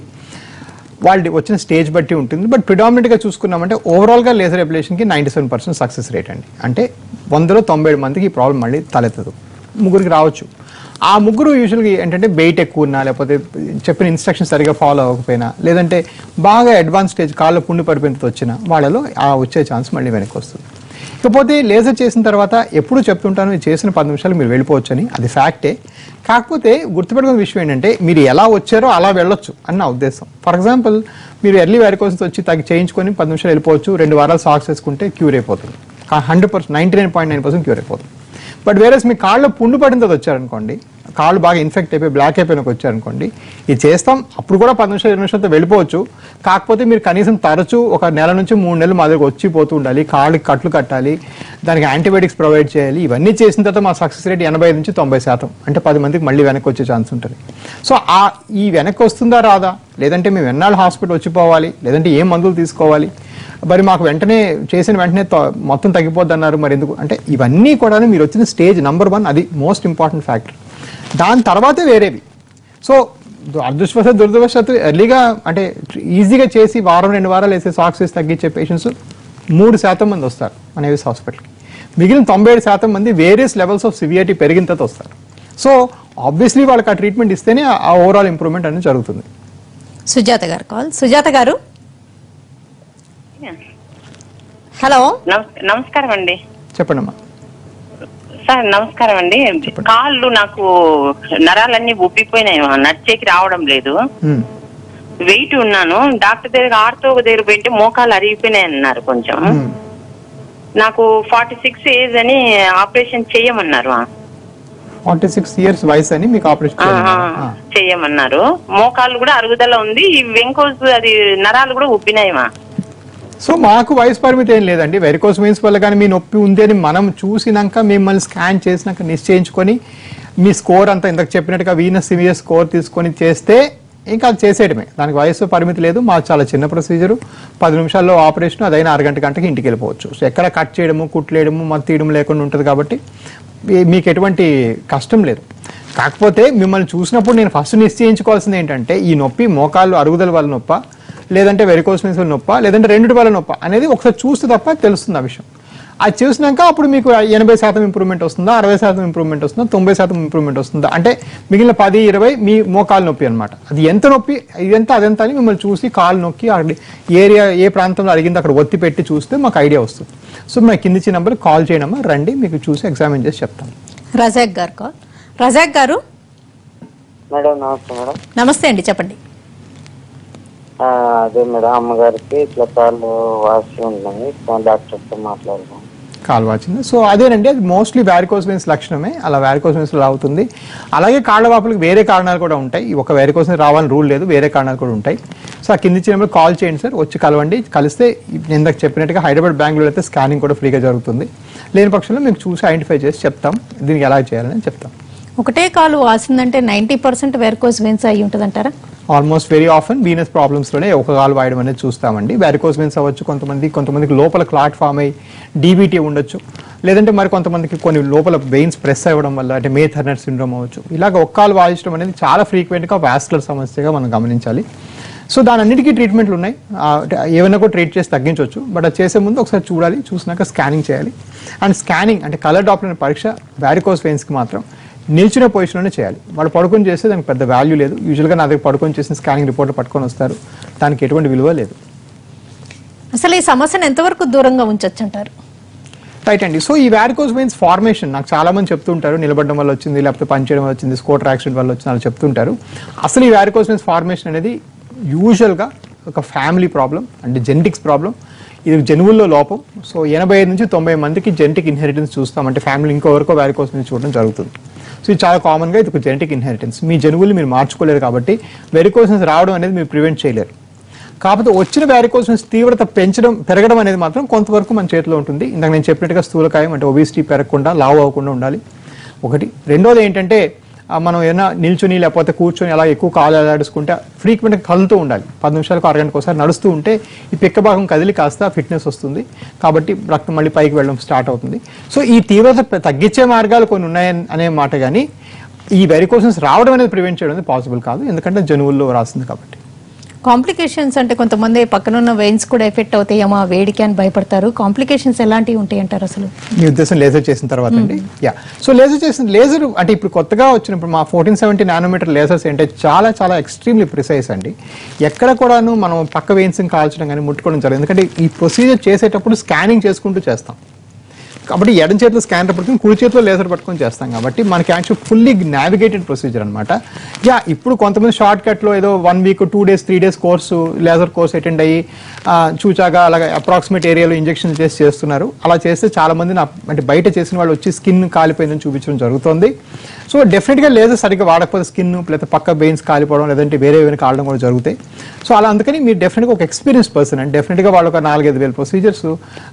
వాళ్ళు వచ్చిన స్టేజ్ బట్టి ఉంటుంది బట్ ప్రిడామినెంట్గా చూసుకున్నామంటే ఓవరాల్గా లేజర్ ఎబిలేషన్కి ninety seven percent success rate అండి అంటే వందలో తొంభై ఏడు మందికి ఈ ప్రాబ్లం మళ్ళీ తలెత్తదు ముగ్గురికి రావచ్చు ఆ ముగ్గురు యూజువల్గా ఏంటంటే వెయిట్ ఎక్కువ ఉన్నా లేకపోతే చెప్పిన ఇన్స్ట్రక్షన్ సరిగా ఫాలో అవ్వకపోయినా లేదంటే బాగా అడ్వాన్స్ స్టేజ్ కాళ్ళ పుండు పడిపోయినంత వచ్చిన వాళ్ళలో ఆ వచ్చే ఛాన్స్ మళ్ళీ వెనక్కి వస్తుంది ఇకపోతే లేజర్ చేసిన తర్వాత ఎప్పుడు చెప్తుంటాను ఇది చేసిన పది నిమిషాలు మీరు వెళ్ళిపోవచ్చని అది ఫ్యాక్టే కాకపోతే గుర్తుపెట్టుకున్న విషయం ఏంటంటే మీరు ఎలా వచ్చారో అలా వెళ్ళొచ్చు అని నా ఉద్దేశం ఫర్ ఎగ్జాంపుల్ మీరు ఎర్లీ వ్యారికోసన్స్ వచ్చి తగ్గి చేయించుకొని పది నిమిషాలు వెళ్ళిపోవచ్చు రెండు వారాలు సాక్స్ వేసుకుంటే క్యూర్ అయిపోతుంది hundred percent ninety nine point nine percent cure అయిపోతుంది బట్ వేరేస్ మీ కాళ్ళు పుండు పడిన తర్వాత వచ్చారనుకోండి కాళ్ళు బాగా ఇన్ఫెక్ట్ అయిపోయి బ్లాక్ అయిపోయినాక వచ్చారనుకోండి ఇది చేస్తాం అప్పుడు కూడా పది నిమిషాలు ఇరవై నిమిషాలతో వెళ్ళిపోవచ్చు కాకపోతే మీరు కనీసం తరచూ ఒక నెల నుంచి మూడు నెలలు మా దగ్గర వచ్చి పోతూ ఉండాలి కాళ్ళకి కట్లు కట్టాలి దానికి యాంటీబయాటిక్స్ ప్రొవైడ్ చేయాలి ఇవన్నీ చేసిన తర్వాత మా సక్సెస్ రేట్ ఎనభై నుంచి తొంభై శాతం అంటే పది మందికి మళ్ళీ వెనక్కి వచ్చే ఛాన్స్ ఉంటుంది సో ఆ ఈ వెనక్కి వస్తుందా రాదా లేదంటే మేము ఎన్నాళ్ళు హాస్పిటల్ వచ్చిపోవాలి లేదంటే ఏం మందులు తీసుకోవాలి మరి మాకు వెంటనే చేసిన వెంటనే త- మొత్తం తగ్గిపోద్ది అన్నారు మరి ఎందుకు అంటే ఇవన్నీ కూడా మీరు వచ్చిన స్టేజ్ నంబర్ వన్ అది మోస్ట్ ఇంపార్టెంట్ ఫ్యాక్టర్ దాని తర్వాతే వేరేవి సో దు- అదృష్టవశాత్తు దురదృష్టవశాత్తు ఎర్లీగా అంటే ఈజీగా చేసి వారం రెండు వారాలు వేసే సాక్స్ వేసి తగ్గించే పేషెంట్స్ మూడు శాతం మంది వస్తారు మన ఏవిస్ హాస్పిటల్కి మిగిలిన తొంభై ఏడు శాతం మంది వేరియస్ లెవెల్స్ ఆఫ్ సివియారిటీ పెరిగిన తర్వాత వస్తారు సో ఆబ్వియస్లీ వాళ్ళకి ఆ ట్రీట్మెంట్ ఇస్తేనే ఆ ఓవరాల్ ఇంప్రూవ్మెంట్ అనేది జరుగుతుంది సుజాత గారు కాల్ సుజాత గారు హలో నమస్- నమస్కారం అండి చెప్పండి అమ్మా సార్ నమస్కారం అండి కాళ్ళు నాకు నరాలన్నీ ఉబ్బిపోయినాయి నడిచేకి రావడం లేదు మ్మ్. వెయిట్ ఉన్నాను డాక్టర్ దగ్గర ఆర్తో దగ్గర పోయింటే మోకాలు అరిగిపోయినాయి అన్నారు కొంచెం మ్మ్. నాకు ఫార్టీ సిక్స్ ఏజ్ అని ఆపరేషన్ చేయమన్నారు ఫార్టీ సిక్స్ ఇయర్స్ వయసు అని మీకు ఆపరేషన్ ఆ, చేయాలి ఆ, చేయమన్నారు మోకాళ్ళు కూడా అరుగుదల ఉంది ఈ వెంకోస్ అది నరాలు కూడా ఉబ్బినాయమా సో మాకు వయసు పరిమితి ఏం లేదండి వెరికోస్ వెయిన్స్ వల్ల కానీ మీ నొప్పి ఉంది అని మనం చూసినాక మిమ్మల్ని స్కాన్ చేసినాక నిశ్చయించుకొని మీ స్కోర్ అంతా ఇంతకు చెప్పినట్టుగా వీనస్ సివియర్ స్కోర్ తీసుకొని చేస్తే ఇంకా అది చేసేయడమే దానికి వయసు పరిమితి లేదు మా చాలా చిన్న ప్రొసీజరు పది నిమిషాల్లో ఆపరేషన్ అదైనా అరగంట గంటకి ఇంటికి వెళ్ళిపోవచ్చు సో ఎక్కడ కట్ చేయడము కుట్లేయడము మత్తు తీయడం లేకుండా ఉంటుంది కాబట్టి మీ- మీకు ఎటువంటి కష్టం లేదు కాకపోతే మిమ్మల్ని చూసినప్పుడు నేను ఫస్ట్ నిశ్చయించుకోవాల్సింది ఏంటంటే ఈ నొప్పి మోకాళ్ళు అరుగుదల వల్ల నొప్ప లేదంటే వెరికోస్ వెయిన్స్ వల్ల నొప్ప లేదంటే రెండిటి వల్ల నొప్ప అనేది ఒకసారి చూస్తే తప్ప తెలుస్తుంది ఆ విషయం అది చూసినాక అప్పుడు మీకు ఎనభై శాతం ఇంప్రూవ్మెంట్ వస్తుందా అరవై శాతం ఇంప్రూవ్మెంట్ వస్తుందా తొంభై శాతం ఇంప్రూవ్మెంట్ వస్తుందా అంటే మిగిలిన పది ఇరవై మీ మోకాలు నొప్పి అనమాట అది ఎంత నొప్పి ఇదెంత అదెంత అని మిమ్మల్ని చూసి కాలు నొక్కి అక్కడ ఏరియా ఏ ప్రాంతంలో అడిగిందో అక్కడ ఒత్తి పెట్టి చూస్తే మాకు ఐడియా వస్తుంది సో మా కింది ఇచ్చిన నెంబర్ కాల్ చేయడమా రండి మీకు చూసి ఎగ్జామిన్ చేసి చెప్తాను రజాక్ గారు కాల్ రజాక్ గారు మేడం నమస్తే మేడం నమస్తే అండి చెప్పండి ఆ, అదే మేడం అమ్మగారికి ఇట్లా కాళ్ళు వాసి ఉన్నాయి డాక్టర్తో మాట్లాడదాం కాల్ వాచింది సో అదేనండి అది మోస్ట్లీ వ్యారికోస్ వెయిన్స్ లక్షణమే అలా వ్యారికోస్ వెయిన్స్ అవుతుంది అలాగే కాళ్ళ వాపులకు వేరే కారణాలు కూడా ఉంటాయి ఈ ఒక వ్యారికోస్ వెయిన్స్ రావాలని రూల్ లేదు వేరే కారణాలు కూడా ఉంటాయి సో ఆ కింది ఇచ్చినప్పుడు కాల్ చేయండి సార్ వచ్చి కలవండి కలిస్తే నేను ఇందాక చెప్పినట్టుగా హైదరాబాద్ బెంగళూరు అయితే స్కానింగ్ కూడా ఫ్రీగా జరుగుతుంది లేని పక్షంలో మీకు చూసి ఐడెంటిఫై చేసి చెప్తాం దీనికి ఎలా చేయాలని చెప్తాం ఒకటే కాలు వాసిందంటే నైంటీ పర్సెంట్ వెర్కోస్ వెయిన్స్ అయి ఉంటుందంటారా ఆల్మోస్ట్ వెరీ ఆఫెన్ వీనస్ ప్రాబ్లమ్స్లోనే ఒక కాలు వాయడం అనేది చూస్తామండి వ్యారికోస్ వెయిన్స్ అవ్వచ్చు కొంతమంది కొంతమందికి లోపల క్లాట్ ఫామ్ అయ్యి డీబీటీ ఉండొచ్చు లేదంటే మరి కొంతమందికి కొన్ని లోపల వెయిన్స్ ప్రెస్ అవ్వడం వల్ల అంటే మే థర్నర్ సిండ్రోమ్ అవ్వచ్చు ఇలాగ ఒక్కాలు వాయించడం అనేది చాలా ఫ్రీక్వెంట్గా వాస్కులర్ సమస్యగా మనం గమనించాలి సో దాని అన్నిటికీ ట్రీట్మెంట్లు ఉన్నాయి ఆ, అంటే ఏమైనా కూడా ట్రీట్ చేసి తగ్గించవచ్చు బట్ అది చేసే ముందు ఒకసారి చూడాలి చూసినాక స్కానింగ్ చేయాలి అండ్ స్కానింగ్ అంటే కలర్ డాప్లర్ పరీక్ష వ్యారికోస్ వెయిన్స్కి మాత్రం నిల్చునే పొజిషన్లోనే చేయాలి వాళ్ళు పడుకొని చేస్తే దానికి పెద్ద వాల్యూ లేదు యూజువల్గా నా దగ్గర పడుకొని చేసిన స్కానింగ్ రిపోర్ట్ పట్టుకొని వస్తారు దానికి ఎటువంటి విలువ లేదు అసలు ఈ సమస్యను ఎంతవరకు దూరంగా ఉంచొచ్చు అంటారు రైట్ అండి సో ఈ వ్యారికోస్ వెయిన్స్ ఫార్మేషన్ నాకు చాలా మంది చెప్తుంటారు నిలబడడం వల్ల వచ్చింది లేకపోతే పనిచేయడం వల్ల వచ్చింది స్కోటర్ యాక్సిడెంట్ వల్ల వచ్చింది అని చెప్తుంటారు అసలు ఈ వ్యారికోస్ వెయిన్స్ ఫార్మేషన్ అనేది యూజువల్గా ఒక ఫ్యామిలీ ప్రాబ్లం అంటే జెనెటిక్స్ ప్రాబ్లం ఇది జనువుల్లో లోపం సో ఎనభై ఐదు నుంచి తొంభై మందికి జెనెటిక్ ఇన్హెరిటెన్స్ చూస్తాం అంటే ఫ్యామిలీ ఇంకోవరకు వ్యారికోస్ వెయిన్స్ చూడడం జరుగుతుంది సో ఇది చాలా కామన్గా ఇది ఒక జెనెటిక్ ఇన్హెరిటెన్స్ మీ జనువులు మీరు మార్చుకోలేరు కాబట్టి వెరికోసన్స్ రావడం అనేది మీరు ప్రివెంట్ చేయలేరు కాకపోతే వచ్చిన వ్యారికోసన్స్ తీవ్రత పెంచడం పెరగడం అనేది మాత్రం కొంతవరకు మన చేతిలో ఉంటుంది ఇందాక నేను చెప్పినట్టుగా స్థూలకాయం అంటే ఒబిసిటీ పెరగకుండా లావు అవ్వకుండా ఉండాలి ఒకటి రెండోది ఏంటంటే ఆ, మనం ఏదైనా నిల్చుని లేకపోతే కూర్చొని అలా ఎక్కువ కాలు అలాడుకుంటే ఫ్రీక్వెంట్గా కదులుతూ ఉండాలి పది నిమిషాలకు అరగంటకు ఒకసారి నడుస్తూ ఉంటే ఈ పిక్క భాగం కదిలి కాస్త ఫిట్నెస్ వస్తుంది కాబట్టి రక్తం మళ్ళీ పైకి వెళ్ళడం స్టార్ట్ అవుతుంది సో ఈ తీవ్రత పె- తగ్గించే మార్గాలు కొన్ని ఉన్నాయని అనే మాట కానీ ఈ వెరికోషన్స్ రావడం అనేది ప్రివెంట్ చేయడం అనేది పాసిబుల్ కాదు ఎందుకంటే జనువుల్లో రాసింది కాబట్టి కాంప్లికేషన్స్ అంటే కొంతమంది పక్కనున్న వెయిన్స్ కూడా ఎఫెక్ట్ అవుతాయేమో ఆ వేడికి అని భయపడతారు కాంప్లికేషన్స్ ఎలాంటివి ఉంటాయి అంటారు అసలు మీ ఉద్దేశం లేజర్ చేసిన తర్వాత అండి యా సో లేజర్ చేసిన లేజర్ అంటే ఇప్పుడు కొత్తగా వచ్చినప్పుడు మా ఫోర్టీన్ సెవెంటీ నానోమీటర్ లేజర్స్ ఏంటంటే చాలా చాలా ఎక్స్ట్రీమ్లీ ప్రిసైజ్ అండి ఎక్కడ కూడాను మనం పక్క వెయిన్స్ని కాల్చడం కానీ ముట్టుకోవడం జరగదు ఎందుకంటే ఈ ప్రొసీజర్ చేసేటప్పుడు స్కానింగ్ చేసుకుంటూ చేస్తాం కాబట్టి ఎడం చేతిలో స్కానర్ పట్టుకుని కుడి చేతిలో లేజర్ పట్టుకొని చేస్తాం కాబట్టి మనకి యాక్చువల్ ఫుల్లీ నావిగేటెడ్ ప్రొసీజర్ అనమాట యా ఇప్పుడు కొంతమంది షార్ట్ కట్లో ఏదో one week two days three days course laser course attend అయ్యి ఆ, చూచాగా అలాగే అప్రాక్సిమేట్ ఏరియాలో ఇంజెక్షన్ చేసి చేస్తున్నారు అలా చేస్తే చాలా మంది నా అంటే బయట చేసిన వాళ్ళు వచ్చి స్కిన్ కాలిపోయిందని చూపించడం జరుగుతుంది సో డెఫినెట్గా లేజర్ సరిగ్గా వాడకపోతే స్కిన్ లేకపోతే పక్క బెయిన్స్ కాలిపోవడం లేదంటే వేరే ఏమైనా కాలడం కూడా జరుగుతాయి సో అలా అందుకని మీరు డెఫినెట్గా ఒక ఎక్స్పీరియన్స్ పర్సన్ అండి డెఫినెట్గా వాళ్ళు ఒక నాలుగైదు వేల ప్రొసీజర్స్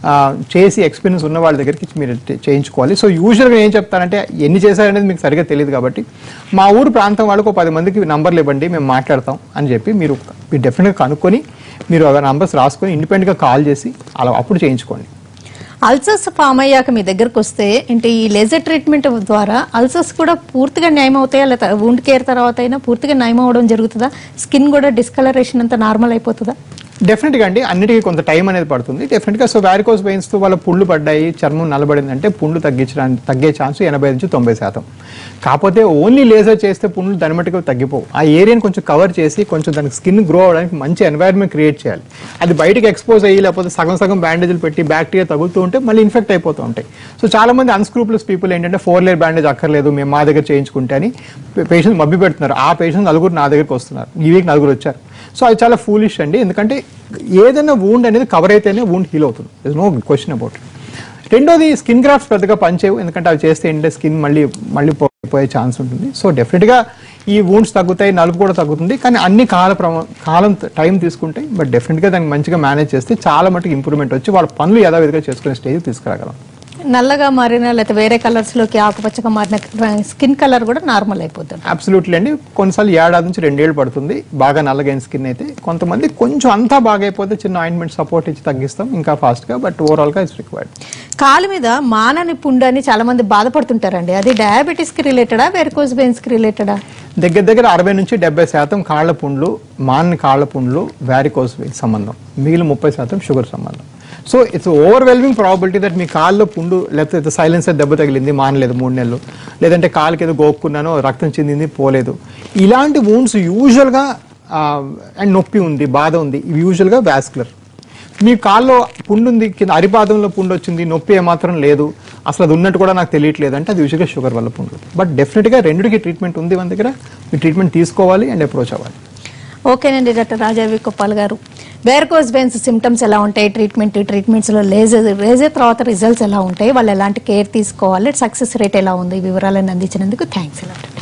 చేసి ఎక్స్పీరియన్స్ ఉన్న వాళ్ళ దగ్గరికి మీరు చే- చేయించుకోవాలి సో యూజువల్గా ఏం చెప్తారంటే ఎన్ని చేశారనేది మీకు సరిగ్గా తెలియదు కాబట్టి మా ఊరు ప్రాంతం వాళ్ళకు ఒక పది మందికి నంబర్లు ఇవ్వండి మేము మాట్లాడతాం అని చెప్పి మీరు మీరు డెఫినెట్గా కనుక్కొని మీరు ఆ నంబర్స్ రాసుకొని ఇండిపెండెంట్గా కాల్ చేసి అలా అప్పుడు చేయించుకోండి అల్సర్స్ ఫామ్ అయ్యాక మీ దగ్గరకు వస్తే అంటే ఈ లేజర్ ట్రీట్మెంట్ ద్వారా అల్సర్స్ కూడా పూర్తిగా న్యాయం అవుతాయా లేదా wound కేర్ తర్వాత అయినా పూర్తిగా నయం అవడం జరుగుతుందా స్కిన్ కూడా డిస్కలరేషన్ అంతా నార్మల్ అయిపోతుందా డెఫినెట్గా అండి అన్నిటికీ కొంత టైం అనేది పడుతుంది డెఫినెట్గా సో వ్యారికోస్ వెయిన్స్తో వాళ్ళ పుళ్ళు పడ్డాయి చర్మం నల్లబడిందంటే పుండ్లు తగ్గించడానికి తగ్గే ఛాన్స్ ఎనభై నుంచి తొంభై శాతం కాకపోతే ఓన్లీ లేజర్ చేస్తే పుండ్లు దాని మట్టుకు తగ్గిపోవు ఆ ఏరియాని కొంచెం కవర్ చేసి కొంచెం దానికి స్కిన్ గ్రో అవడానికి మంచి ఎన్వైర్న్మెంట్ క్రియేట్ చేయాలి అది బయటకు ఎక్స్పోజ్ అయ్యి లేకపోతే సగం సగం బ్యాండేజ్లు పెట్టి బ్యాక్టీరియా తగులుతూ ఉంటే మళ్ళీ ఇన్ఫెక్ట్ అయిపోతూ ఉంటాయి సో చాలా మంది అన్స్క్రూప్లెస్ పీపుల్ ఏంటంటే ఫోర్ లేయర్ బ్యాండేజ్ అక్కర్లేదు మేము మా దగ్గర చేయించుకుంటే అని పేషెంట్ మబ్బి పెడుతున్నారు ఆ పేషెంట్ నలుగురు నా దగ్గరికి వస్తున్నారు ఈ వీక్ నలుగురు వచ్చారు సో అది చాలా ఫూలిష్ అండి ఎందుకంటే ఏదైనా వూండ్ అనేది కవర్ అయితేనే వూండ్ హీల్ అవుతుంది ఇస్ నో క్వశ్చన్ అబౌట్ రెండోది స్కిన్ గ్రాఫ్ట్స్ పెద్దగా పనిచేయవు ఎందుకంటే అవి చేస్తే ఏంటంటే స్కిన్ మళ్ళీ మళ్ళీ పో- పోయే ఛాన్స్ ఉంటుంది సో డెఫినెట్గా ఈ వూండ్స్ తగ్గుతాయి నలుపు కూడా తగ్గుతుంది కానీ అన్ని కాల ప్రమ కాలం టైం తీసుకుంటాయి బట్ డెఫినెట్గా దాన్ని మంచిగా మేనేజ్ చేస్తే చాలా మటుకు ఇంప్రూవ్మెంట్ వచ్చి వాళ్ళ పనులు యథావిధిగా చేసుకునే స్టేజ్ తీసుకురాగలం నల్లగా మారిన లేకపోతే వేరే కలర్స్ లోకి ఆకుపచ్చగా మారిన స్కిన్ కలర్ కూడా నార్మల్ అయిపోతుంది అబ్సల్యూట్లీ అండి కొన్నిసార్లు ఏడాది నుంచి రెండేళ్ళు పడుతుంది బాగా నల్లగైన స్కిన్ అయితే కొంతమంది కొంచెం అంతా బాగా అయిపోతే చిన్న ఆయింట్మెంట్ సపోర్ట్ ఇచ్చి తగ్గిస్తాం ఇంకా ఫాస్ట్గా బట్ ఓవరాల్గా ఇట్స్ రిక్వైర్డ్ కాలు మీద మానని పుండు అని చాలా మంది బాధపడుతుంటారండి అది డయాబెటీస్ కి రిలేటెడా వెరికోజ్ వెయిన్స్ కి రిలేటెడా దగ్గర దగ్గర అరవై నుంచి డెబ్బై శాతం కాళ్ళ పుండ్లు మాన్ని కాళ్ళ పుండ్లు వ్యారికోస్ సంబంధం మిగిలిన ముప్పై శాతం షుగర్ సంబంధం so it's overwhelming probability that మీ కాల్లో పుండు లేకపోతే సైలెన్సర్ దెబ్బ తగిలింది మానలేదు మూడు నెలలు లేదంటే కాలుకి ఏదో గోక్కున్నానో రక్తం చెందింది పోలేదు ఇలాంటి వూండ్స్ యూజువల్గా అండ్ నొప్పి ఉంది బాధ ఉంది ఇవి యూజువల్గా వ్యాస్కులర్ మీ కాల్లో పుండు ఉంది కింద అరిపాదంలో పుండు వచ్చింది నొప్పి ఏమాత్రం లేదు అసలు అది ఉన్నట్టు కూడా నాకు తెలియట్లేదు అంటే అది యూజువల్గా షుగర్ వల్ల పుండు బట్ డెఫినెట్గా రెండుకి ట్రీట్మెంట్ ఉంది మన దగ్గర మీ ట్రీట్మెంట్ తీసుకోవాలి అండ్ అప్రోచ్ అవ్వాలి ఓకేనండి డాక్టర్ రాజావి గోపాల్ గారు వేర్కోజ్ వెయిన్స్ సిమ్టమ్స్ ఎలా ఉంటాయి ట్రీట్మెంట్ ట్రీట్మెంట్స్లో లేజర్ లేజర్ తర్వాత రిజల్ట్స్ ఎలా ఉంటాయి వాళ్ళు ఎలాంటి కేర్ తీసుకోవాలి సక్సెస్ రేట్ ఎలా ఉంది ఈ వివరాలను అందించినందుకు థ్యాంక్స్ ఎలా